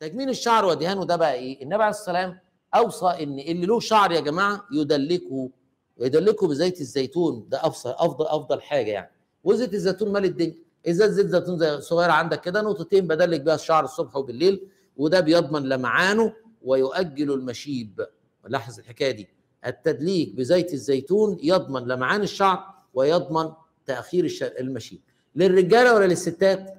تجميل الشعر ودهانه ده بقى ايه النبي عليه السلام اوصى ان اللي له شعر يا جماعه يدلكه يدلكه بزيت الزيتون ده افضل افضل افضل حاجه يعني وزيت الزيتون مال الدنيا ازاز زيت زيتون زي صغير عندك كده نقطتين بدلك بيها الشعر الصبح وبالليل وده بيضمن لمعانه ويؤجل المشيب لاحظ الحكايه دي التدليك بزيت الزيتون يضمن لمعان الشعر ويضمن تاخير الش- المشيب للرجاله ولا للستات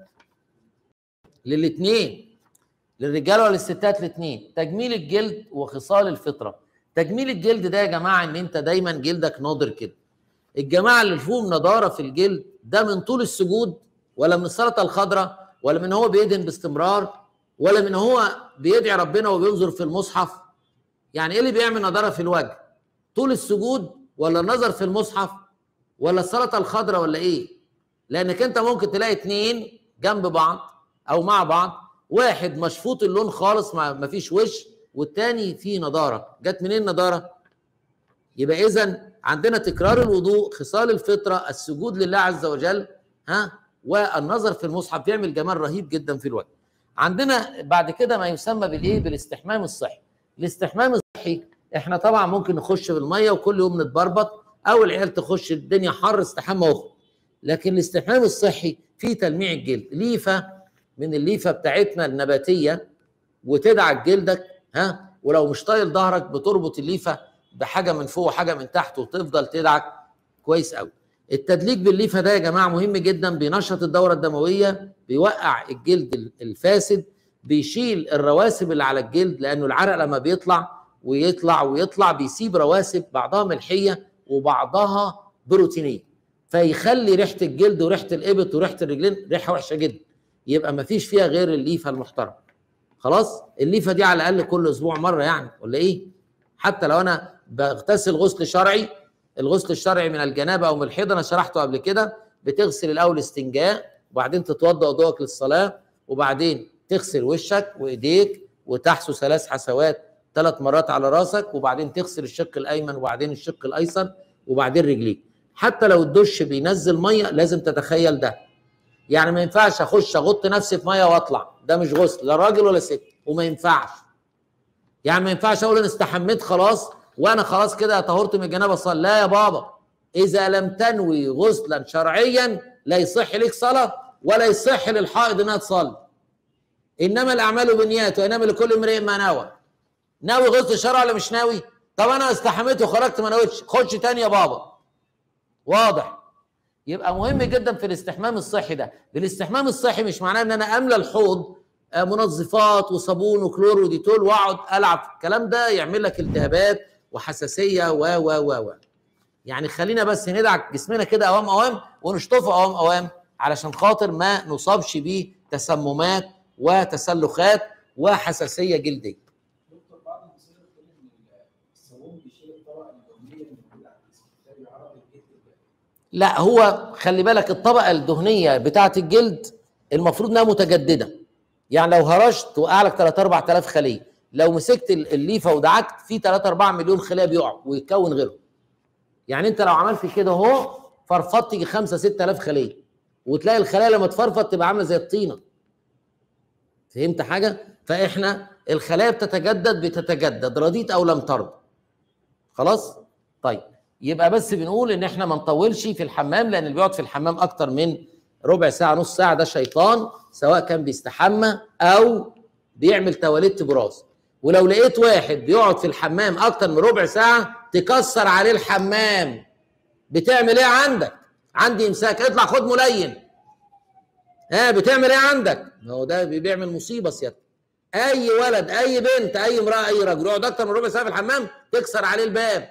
للاثنين للرجاله ولا للستات الاثنين تجميل الجلد وخصال الفطره تجميل الجلد ده يا جماعه ان انت دايما جلدك ناضر كده الجماعه اللي فيهم نضاره في الجلد ده من طول السجود ولا من السلطه الخضراء ولا من هو بيدهن باستمرار ولا من هو بيدعي ربنا وبينظر في المصحف يعني ايه اللي بيعمل نضاره في الوجه طول السجود ولا النظر في المصحف ولا السلطه الخضراء ولا ايه لانك انت ممكن تلاقي اتنين جنب بعض او مع بعض واحد مشفوط اللون خالص ما ما فيش وش والتاني فيه نضاره جت منين النضاره يبقى اذا عندنا تكرار الوضوء خصال الفطره السجود لله عز وجل ها والنظر في المصحف بيعمل جمال رهيب جدا في الوجه عندنا بعد كده ما يسمى بالايه بالاستحمام الصحي الاستحمام الصحي احنا طبعا ممكن نخش بالميه وكل يوم نتبربط او العيال تخش الدنيا حر استحمى واخرج لكن الاستحمام الصحي فيه تلميع الجلد ليفه من الليفه بتاعتنا النباتيه وتدعك جلدك ها ولو مش طايل ظهرك بتربط الليفه بحاجه من فوق وحاجه من تحت وتفضل تدعك كويس قوي التدليك بالليفه ده يا جماعه مهم جدا بينشط الدوره الدمويه بيوقع الجلد الفاسد بيشيل الرواسب اللي على الجلد لانه العرق لما بيطلع ويطلع ويطلع بيسيب رواسب بعضها ملحيه وبعضها بروتينيه فيخلي ريحه الجلد وريحه الابط وريحه الرجلين ريحه وحشه جدا يبقى ما فيش فيها غير الليفه المحترمه خلاص الليفه دي على الاقل كل اسبوع مره يعني ولا ايه حتى لو انا بغتسل غسل شرعي الغسل الشرعي من الجنابه او من الحيض انا شرحته قبل كده بتغسل الاول استنجاء وبعدين تتوضا وضوءك للصلاه وبعدين تغسل وشك وايديك وتحسو ثلاث حسوات ثلاث مرات على راسك وبعدين تغسل الشق الايمن وبعدين الشق الايسر وبعدين رجليك حتى لو الدش بينزل ميه لازم تتخيل ده يعني ما ينفعش اخش اغط نفسي في ميه واطلع ده مش غسل لا راجل ولا ست وما ينفعش يعني ما ينفعش اقول انا استحميت خلاص وانا خلاص كده طهرت من الجنابه صلاه لا يا بابا اذا لم تنوي غسلا شرعيا لا يصح لك صلاه ولا يصح للحائض انها تصلي انما الاعمال بالنيات وانما لكل امرئ ما نوى ناوي غسل شرع ولا مش ناوي طب انا استحميت وخرجت ما نويتش خش تاني يا بابا واضح يبقى مهم جدا في الاستحمام الصحي ده الاستحمام الصحي مش معناه ان انا املى الحوض آه، منظفات وصابون وكلور وديتول واقعد العب الكلام ده يعمل لك التهابات وحساسيه و و و و يعني خلينا بس ندعك جسمنا كده اوام اوام ونشطفه اوام اوام علشان خاطر ما نصابش بيه تسممات وتسلخات وحساسيه جلديه دكتور بعض المصادر بتقول ان الصابون بيشيل الطبقه الدهنيه اللي موجوده على الجسم ده بيعرض الجلد ده لا هو خلي بالك الطبقه الدهنيه بتاعه الجلد المفروض انها متجدده يعني لو هرشت وقع لك 3 4000 خليه لو مسكت ال- الليفه ودعكت في 3 4 مليون خليه بيقعوا ويتكون غيرهم يعني انت لو عملت كده اهو فرفضت يجي 5 6000 خليه وتلاقي الخلايا لما تفرفط تبقى عامله زي الطينه فهمت حاجه فاحنا الخلايا بتتجدد بتتجدد رضيت او لم ترضى خلاص طيب يبقى بس بنقول ان احنا ما نطولش في الحمام لان اللي بيقعد في الحمام اكتر من ربع ساعه نص ساعه ده شيطان سواء كان بيستحمى او بيعمل تواليت براز ولو لقيت واحد بيقعد في الحمام اكتر من ربع ساعه تكسر عليه الحمام بتعمل ايه عندك عندي امساك اطلع خد ملين ها بتعمل ايه عندك ما هو ده بيعمل مصيبه سيادتك اي ولد اي بنت اي امراه اي رجل يقعد اكتر من ربع ساعه في الحمام تكسر عليه الباب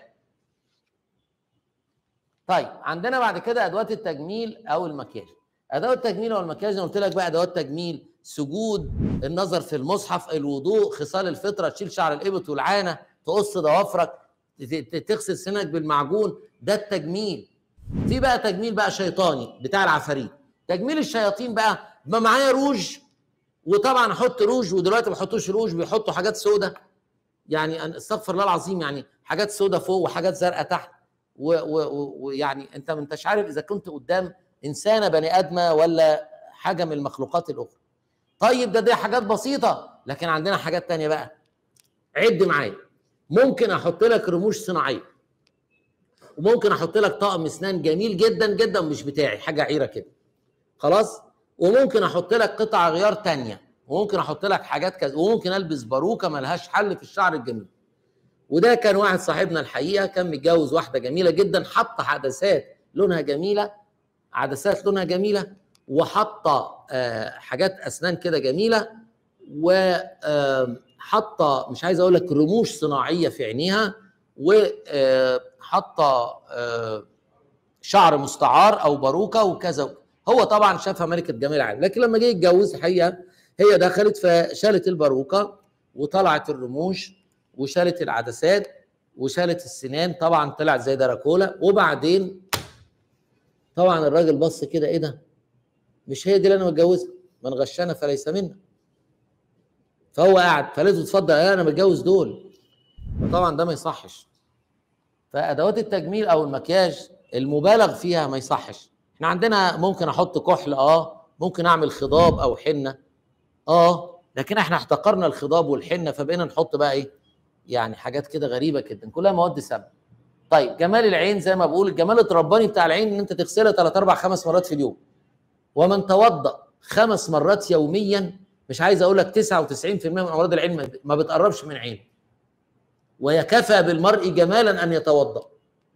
طيب عندنا بعد كده ادوات التجميل او المكياج ادوات التجميل او المكياج انا قلت لك بقى ادوات تجميل سجود النظر في المصحف الوضوء خصال الفطره تشيل شعر الابط والعانه تقص ضوافرك ت- ت- تغسل سنك بالمعجون ده التجميل في بقى تجميل بقى شيطاني بتاع العفاريت تجميل الشياطين بقى ما معايا روج وطبعا احط روج ودلوقتي ما بيحطوش روج بيحطوا حاجات سودة يعني أنا- استغفر الله العظيم يعني حاجات سودة فوق وحاجات زرقاء تحت و- و- و- ويعني انت ما انتش عارف اذا كنت قدام انسانه بني ادمه ولا حاجه من المخلوقات الاخرى طيب ده دي حاجات بسيطه لكن عندنا حاجات تانية بقى عد معايا ممكن احط لك رموش صناعيه وممكن احط لك طقم اسنان جميل جدا جدا مش بتاعي حاجه عيره كده خلاص وممكن احط لك قطع غيار تانية وممكن احط لك حاجات كذا وممكن البس باروكه ملهاش حل في الشعر الجميل وده كان واحد صاحبنا الحقيقه كان متجوز واحده جميله جدا حط عدسات لونها جميله عدسات لونها جميله وحاطه آه، حاجات اسنان كده جميله وحاطه مش عايز اقول لك رموش صناعيه في عينيها وحاطه شعر مستعار او باروكه وكذا هو طبعا شافها ملكه جمال العالم لكن لما جه يتجوز الحقيقه هي دخلت فشالت الباروكه وطلعت الرموش وشالت العدسات وشالت السنان طبعا طلعت زي دراكولا وبعدين طبعا الراجل بص كده ايه ده مش هي دي اللي انا متجوزها من غشنا فليس منا فهو قاعد فلازم اتفضل "لا، انا متجوز دول فطبعا ده ما يصحش فادوات التجميل او المكياج المبالغ فيها ما يصحش احنا عندنا ممكن احط كحل اه ممكن اعمل خضاب او حنه اه لكن احنا احتقرنا الخضاب والحنه فبقينا نحط بقى ايه يعني حاجات كده غريبه جدا كلها مواد سامه طيب جمال العين زي ما بقول الجمال الرباني بتاع العين ان انت تغسلها 3 4 5 مرات في اليوم ومن توضا خمس مرات يوميا مش عايز اقول لك 99% من امراض العين ما- ما بتقربش من عينه ويكفى بالمرء جمالا ان يتوضا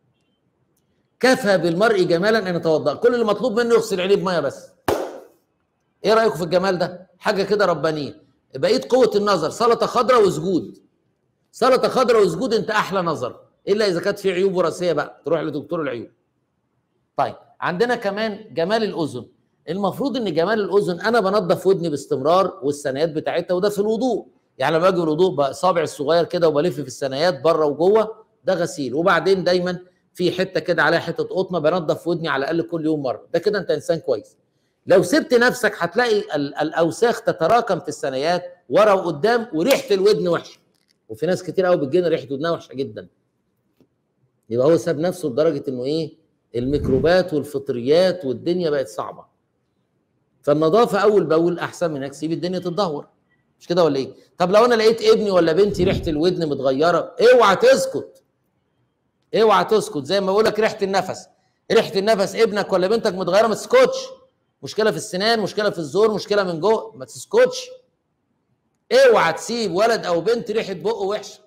كفى بالمرء جمالا ان يتوضا كل اللي مطلوب منه يغسل عينيه بميه بس ايه رايكم في الجمال ده حاجه كده ربانيه بقيت قوه النظر سلطه خضراء وسجود سلطه خضراء وسجود انت احلى نظر الا اذا كانت في عيوب وراثيه بقى تروح لدكتور العيوب طيب عندنا كمان جمال الاذن المفروض ان جمال الاذن انا بنظف ودني باستمرار والثنايات بتاعتها وده في الوضوء يعني لما باجي الوضوء باصابع الصغير كده وبلف في الثنايات بره وجوه ده غسيل وبعدين دايما في حته كده عليها حته قطنه بنظف ودني على الاقل كل يوم مره ده كده انت انسان كويس لو سبت نفسك هتلاقي ال- الاوساخ تتراكم في الثنايات ورا وقدام وريحه الودن وحشه وفي ناس كتير قوي بتجينا ريحه ودنها وحشه جدا يبقى هو ساب نفسه لدرجه انه ايه الميكروبات والفطريات والدنيا بقت صعبه فالنظافه اول باول احسن من انك تسيب الدنيا تتدهور مش كده ولا ايه طب لو انا لقيت ابني ولا بنتي ريحه الودن متغيره اوعى تسكت اوعى تسكت زي ما بقول لك ريحه النفس ريحه النفس ابنك ولا بنتك متغيره ما تسكتش مشكله في السنان مشكله في الزور مشكله من جوه ما تسكتش اوعى تسيب ولد او بنت ريحه بقه وحشه